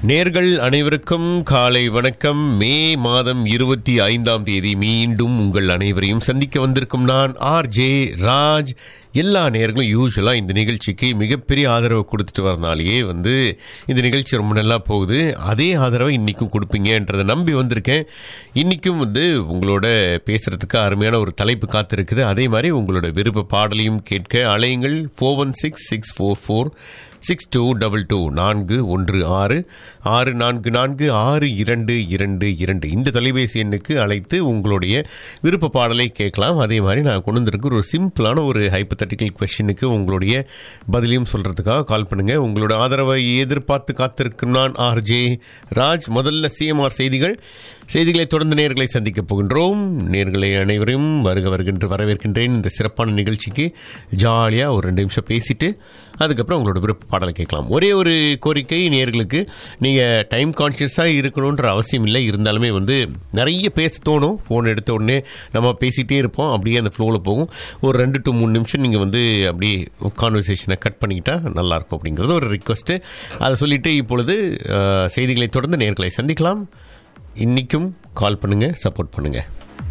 நேர்கள் அனைவருக்கும் காலை வணக்கம் மே மாதம் இருபத்தி ஐந்தாம் தேதி மீண்டும் உங்கள் அனைவரையும் சந்திக்க வந்திருக்கும் நான் ஆர் ஜே ராஜ் எல்லா நேர்களும் யூஸ்வலாக இந்த நிகழ்ச்சிக்கு மிகப்பெரிய ஆதரவு கொடுத்துட்டு வரனாலேயே வந்து இந்த நிகழ்ச்சி ரொம்ப நல்லா போகுது அதே ஆதரவை இன்றைக்கும் கொடுப்பீங்கன்றதை நம்பி வந்திருக்கேன் இன்றைக்கும் வந்து உங்களோட பேசுகிறதுக்கு அருமையான ஒரு தலைப்பு காத்திருக்குது அதே மாதிரி உங்களோட விருப்ப பாடலையும் கேட்க அலையுங்கள் four one six six four four six two double two நான்கு ஒன்று ஆறு ஆறு நான்கு நான்கு ஆறு இரண்டு இரண்டு இரண்டு இந்த தொலைபேசி எண்ணுக்கு அழைத்து உங்களுடைய விருப்ப பாடலை கேட்கலாம் அதே மாதிரி நான் கொண்டு வந்திருக்க ஒரு சிம்பிளான ஒரு ஹைப்பத்தட்டிக்கல் கொஷனுக்கு உங்களுடைய பதிலையும் சொல்கிறதுக்காக கால் பண்ணுங்கள் உங்களோட ஆதரவை எதிர்பார்த்து காத்திருக்கும் நான் ஆர்ஜே ராஜ் முதல்ல சிஎம்ஆர் செய்திகள் செய்திகளை தொடர்ந்து நேர்களை சந்திக்கப் போகின்றோம் நேர்களை அனைவரையும் வருக வருகின்ற வரவேற்கின்றேன் இந்த சிறப்பான நிகழ்ச்சிக்கு ஜாலியாக ஒரு ரெண்டு நிமிஷம் பேசிட்டு அதுக்கப்புறம் உங்களோட விருப்ப பாடலை கேட்கலாம் ஒரே ஒரு கோரிக்கை நேர்களுக்கு நீங்கள் டைம் கான்ஷியஸாக இருக்கணுன்ற அவசியம் இல்லை இருந்தாலுமே வந்து நிறைய பேச தோணும் ஃபோன் எடுத்த உடனே நம்ம பேசிகிட்டே இருப்போம் அப்படியே அந்த ஃப்ளோவில் போகும் ஒரு ரெண்டு டு மூணு நிமிஷம் நீங்கள் வந்து அப்படியே கான்வர்சேஷனை கட் பண்ணிக்கிட்டா நல்லாயிருக்கும் அப்படிங்கிறது ஒரு ரிக்வஸ்ட்டு அதை சொல்லிவிட்டு இப்பொழுது அஹ், செய்திகளை தொடர்ந்து நேர்களை சந்திக்கலாம் இன்றைக்கும் கால் பண்ணுங்கள் சப்போர்ட் பண்ணுங்கள்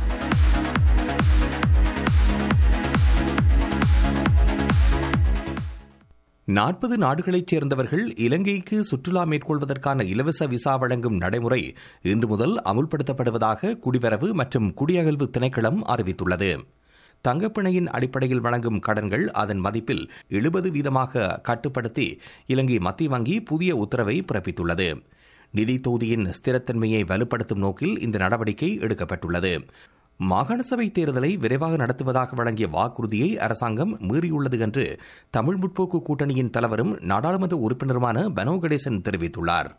நாற்பது நாடுகளைச் சேர்ந்தவர்கள் இலங்கைக்கு சுற்றுலா மேற்கொள்வதற்கான இலவச விசா வழங்கும் நடைமுறை இன்று முதல் அமுல்படுத்தப்படுவதாக குடிவரவு மற்றும் குடியகல்வு திணைக்களம் அறிவித்துள்ளது தங்கப்பிணையின் அடிப்படையில் வழங்கும் கடன்கள் அதன் மதிப்பில் எழுபது வீதமாக கட்டுப்படுத்தி இலங்கை மத்திய வங்கி புதிய உத்தரவை பிறப்பித்துள்ளது நிதி தொகுதியின் ஸ்திரத்தன்மையை வலுப்படுத்தும் நோக்கில் இந்த நடவடிக்கை எடுக்கப்பட்டுள்ளது மாகாண சபை தேர்தலை விரைவாக நடத்துவதாக வழங்கிய வாக்குறுதியை அரசாங்கம் மீறியுள்ளது என்று தமிழ் முற்போக்கு கூட்டணியின் தலைவரும் நாடாளுமன்ற உறுப்பினருமான பனோ கணேசன் தெரிவித்துள்ளார்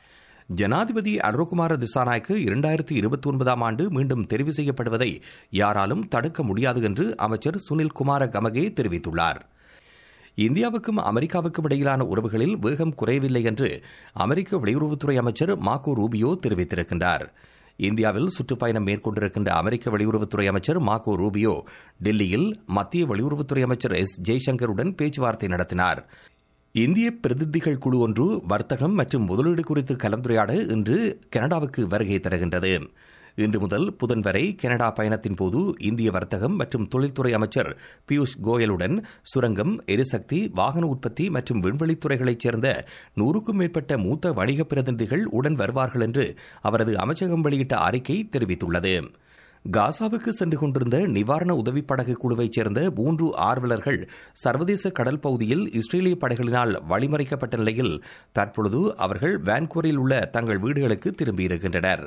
ஜனாதிபதி அருண்குமார திசாநாயக்கு இரண்டாயிரத்தி இருபத்தி ஒன்பதாம் ஆண்டு மீண்டும் தெரிவு செய்யப்படுவதை யாராலும் தடுக்க முடியாது என்று அமைச்சர் சுனில் குமார கமகே தெரிவித்துள்ளார் இந்தியாவுக்கும் அமெரிக்காவுக்கும் இடையிலான உறவுகளில் வேகம் குறையவில்லை என்று அமெரிக்க வெளியுறவுத்துறை அமைச்சர் மார்க்கோ ரூபியோ தெரிவித்திருக்கின்றார் இந்தியாவில் சுற்றுப்பயணம் மேற்கொண்டிருக்கின்ற அமெரிக்க வெளியுறவுத்துறை அமைச்சர் மார்க்கோ ரூபியோ டெல்லியில் மத்திய வெளியுறவுத்துறை அமைச்சர் எஸ் ஜெய்சங்கருடன் பேச்சுவார்த்தை நடத்தினார் இந்திய பிரதிநிதிகள் குழு ஒன்று வர்த்தகம் மற்றும் முதலீடு குறித்து கலந்துரையாட இன்று கனடாவுக்கு வருகை தருகின்றது இன்று முதல் புதன் வரை கனடா பயணத்தின் போது இந்திய வர்த்தகம் மற்றும் தொழில்துறை அமைச்சர் பியூஷ் கோயலுடன் சுரங்கம் எரிசக்தி வாகன உற்பத்தி மற்றும் விண்வெளித்துறைகளைச் சேர்ந்த நூறுக்கும் மேற்பட்ட மூத்த வணிக பிரதிநிதிகள் உடன் வருவார்கள் என்று அவரது அமைச்சகம் வெளியிட்ட அறிக்கை தெரிவித்துள்ளது காசாவுக்கு சென்று கொண்டிருந்த நிவாரண உதவிப் படகு குழுவைச் சேர்ந்த மூன்று ஆர்வலர்கள் சர்வதேச கடல் பகுதியில் இஸ்ரேலிய படைகளினால் வழிமறைக்கப்பட்ட நிலையில் தற்பொழுது அவர்கள் வான்கூரில் உள்ள தங்கள் வீடுகளுக்கு திரும்பியிருக்கின்றனர்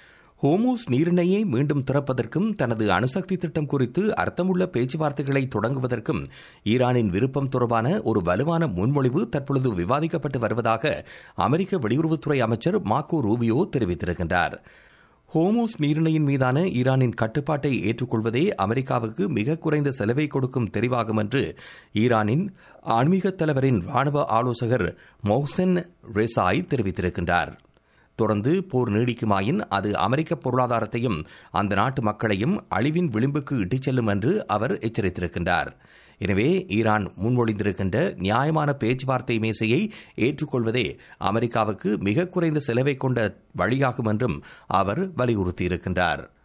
ஹோமோஸ் நீரிணையை மீண்டும் திறப்பதற்கும் தனது அணுசக்தி திட்டம் குறித்து அர்த்தமுள்ள பேச்சுவார்த்தைகளை தொடங்குவதற்கும் ஈரானின் விருப்பம் தொடர்பான ஒரு வலுவான முன்மொழிவு தற்பொழுது விவாதிக்கப்பட்டு வருவதாக அமெரிக்க வெளியுறவுத்துறை அமைச்சர் மார்க்கோ ரூபியோ தெரிவித்திருக்கின்றார் ஹோமோஸ் நீரிணையின் மீதான ஈரானின் கட்டுப்பாட்டை ஏற்றுக்கொள்வதே அமெரிக்காவுக்கு மிக குறைந்த செலவை கொடுக்கும் தெரிவாகும் என்று ஈரானின் ஆன்மீக தலைவரின் ராணுவ ஆலோசகர் மொஹ்சென் ரெசாய் தெரிவித்திருக்கின்றார் தொடர்ந்து போர் நீடிக்குமாயின் அது அமெரிக்க பொருளாதாரத்தையும் அந்த நாட்டு மக்களையும் அழிவின் விளிம்புக்கு இட்டுச் செல்லும் என்று அவர் எச்சரித்திருக்கின்றார் எனவே ஈரான் முன்மொழிந்திருக்கின்ற நியாயமான பேச்சுவார்த்தை மேசையை ஏற்றுக்கொள்வதே அமெரிக்காவுக்கு மிக குறைந்த செலவை கொண்ட வழியாகும் என்றும் அவர் வலியுறுத்தியிருக்கின்றார்